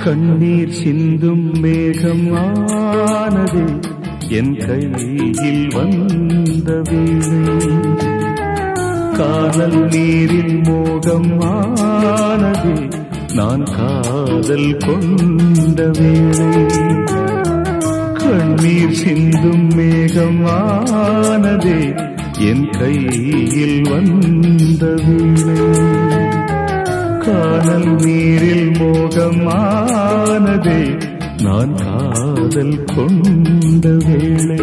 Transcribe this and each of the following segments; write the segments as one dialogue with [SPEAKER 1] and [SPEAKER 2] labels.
[SPEAKER 1] கண்ணீர் சிந்தும் மேகம் ஆனது என் கையில் வந்த வேளை காதல் நீரில் மோகம் ஆனது நான் காதல் கொண்ட வேளை கண்ணீர் சிந்தும் மேகம் ஆனதே என் கையில் வந்த வேளை காணல் நீரில் மோகமானதே நான் காதல் கொண்ட வேளை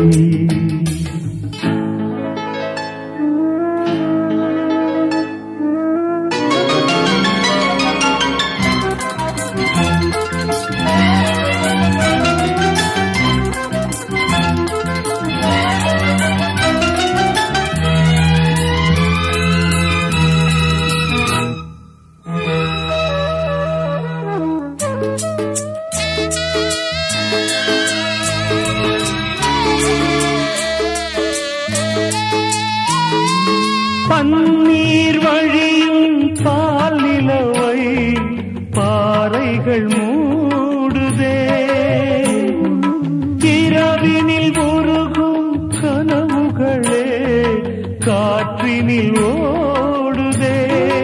[SPEAKER 1] பன்னீர் வழியும் பால் நிலவை பாறைகள் மூடுதே இரவினில் உருகும் கனவுகளே காற்றினில் ஓடுதே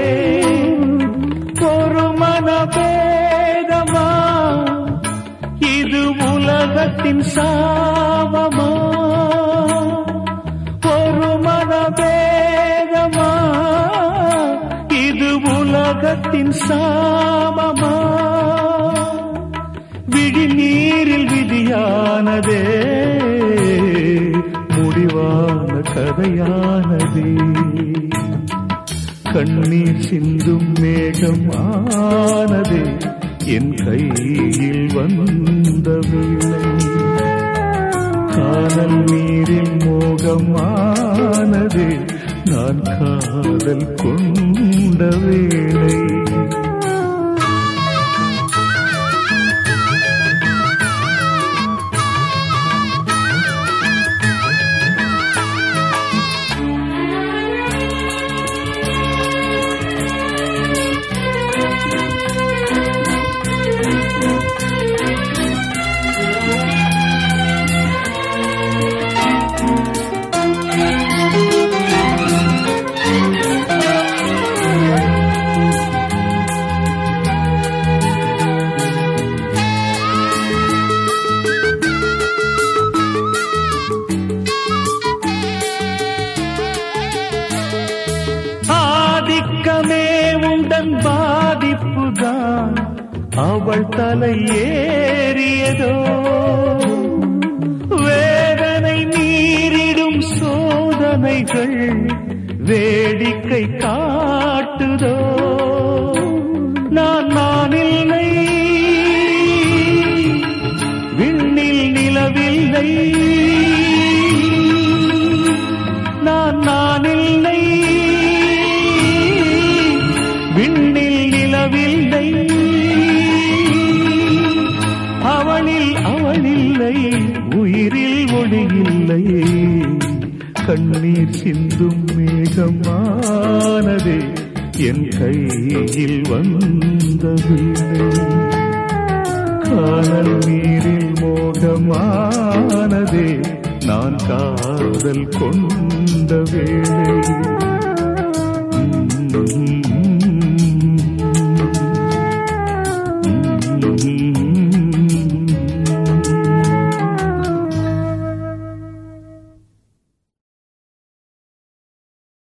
[SPEAKER 1] ஒரு மனபேதமா இது உலகத்தின் சாபமா ஒரு மனபேதமா இது உலகத்தின் சாமமா விழி நீரில் விதியானதே முடிவான கதையானதே கண்ணீர் சிந்தும் மேகம் ஆனதே என் கையில் வந்த வேளை காதல் நீரில் மோகமானது நான் காதல் கொண்ட வேளை ஆதிக்கமே உண்டன் பாதிப்புதான் அவள் தலை ஏறியதோ வேதனை மீறிடும் சோதனைகள் வேடிக்கை காட்டுதோ நான் நான் இல்லை விண்ணில் நிலவில்லை நான் நான் இல்லை விண்ணில் நிலவில்லை அவளில் அவளில்லை உயிரில் ஒளியில்லை கண்ணீர் சிந்தும் மேகமானதே என் கையில் வந்த வேளை காணல் நீரில் மோகமானதே நான் காதல் கொண்ட வேளை